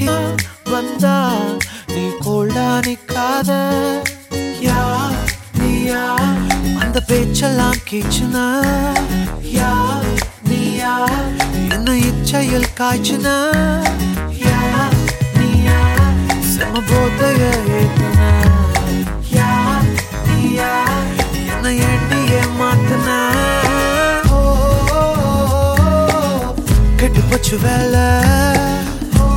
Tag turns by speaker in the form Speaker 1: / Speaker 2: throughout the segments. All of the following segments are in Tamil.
Speaker 1: வந்தா நீ கோல்டா நிக்காத யா நீயா அந்த பேச்செல்லாம் கீச்சுனா யா நீயா என்ன இச்சையில் காய்ச்சுனா யா நீயா செம போதைய ஏத்துனா யா நீயா என்ன எண்ணிய மாத்துனா ஓ, கெட்டு போச்சு வேலை ஓ,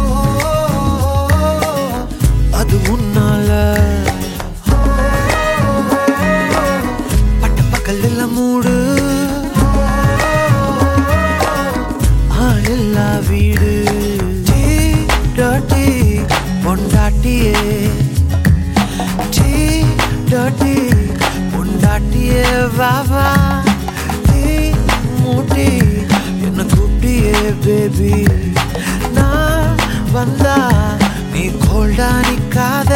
Speaker 1: அது முன்னால பட்ட பகலில் மூடு ஆளில்லா வீடு டீ டாட்டி பொண்டாட்டியே டீ டாட்டி பொண்டாட்டியே வா வா டீ மூட்டி என்ன கூப்பிட்டியே பேபி நான் வந்தா நீ கோல்டா நிக்காத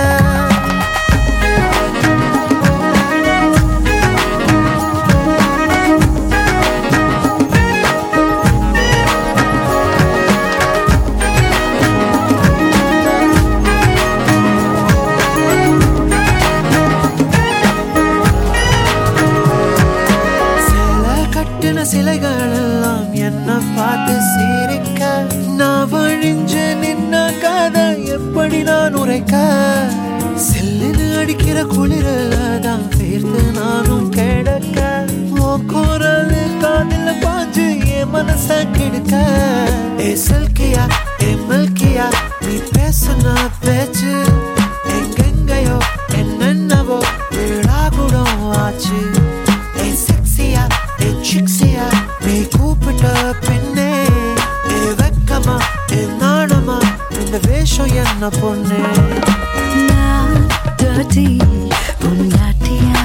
Speaker 1: சில கட்டின சிலைகள் எல்லாம் என்ன பார்த்து சிரிக்க நான் வழிஞ்சு நின்ன கதை எப்படி நான் உரைக்க சில்லுன்னு அடிக்கிற குளிரல தான் பேர்த்து நானும் கிடக்க உன் குரல் காதில் பாஞ்சு என் மனச கெடுக்க ஏ சில்கியா ஏ மில்கியா நீ பேசுன பேச்சு எங்கெங்கயோ என்னென்னவோ விழாகுடம் ஆச்சு ஏ செக்ஸியா ஏ சிக்ஸியா நீ கூப்பிட்ட பெண்ணே ஏ வெக்கமா ஏ நாணமா இந்த வேஷம் என்ன பொண்ணே
Speaker 2: நான் dirty பொண்டாட்டியா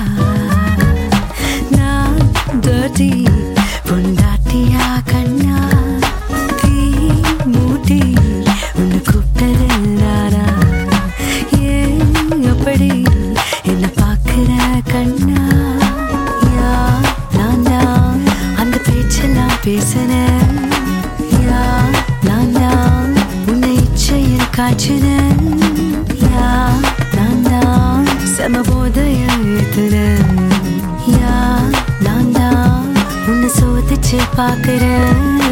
Speaker 2: நான் dirty பொண்டாட்டியா கண்ணா தீ மூட்டி உன்னை கூப்பிட்டது நானா ஏன் அப்படி என்ன பார்க்கிற கண்ணா யா நான் தான் அந்த பேச்செல்லாம் பேசினேன் யா நான் தான் உன்னை இச்சையில் காய்ச்சினேன் யா நான் தான் செம போதைய ஏத்துனேன் யா நான் தான் உன்னை சோதிச்சு பார்க்கிறேன்